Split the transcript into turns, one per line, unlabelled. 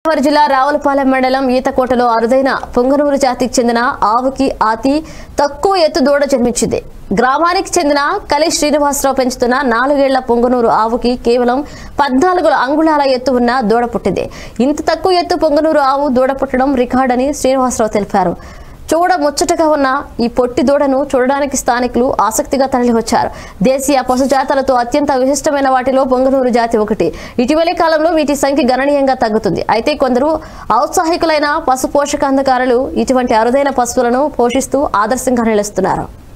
గోదావరి జిల్లా రావులపాలెం మండలం ఈతకోటలో అరుదైన పొంగనూరు జాతికి చెందిన ఆవుకి అతి తక్కువ ఎత్తు దూడ జన్మించింది గ్రామానికి చెందిన కలి శ్రీనివాసరావు పెంచుతున్న నాలుగేళ్ల పొంగనూరు ఆవుకి కేవలం పద్నాలుగు అంగుళాల ఎత్తు ఉన్న దూడ పుట్టింది ఇంత తక్కువ ఎత్తు పొంగనూరు ఆవు దూడ పుట్టడం రికార్డని శ్రీనివాసరావు తెలిపారు చూడ ముచ్చటగా ఉన్న ఈ పొట్టి దూడను చూడడానికి స్థానికులు ఆసక్తిగా తరలివచ్చారు దేశీయ పశు జాతులతో అత్యంత విశిష్టమైన వాటిలో పొంగనూరు జాతి ఒకటి ఇటీవలి కాలంలో వీటి సంఖ్య గణనీయంగా తగ్గుతుంది అయితే కొందరు ఔత్సాహికులైన పశు పోషకాంధకారులు ఇటువంటి అరుదైన పశువులను పోషిస్తూ ఆదర్శంగా నిలుస్తున్నారు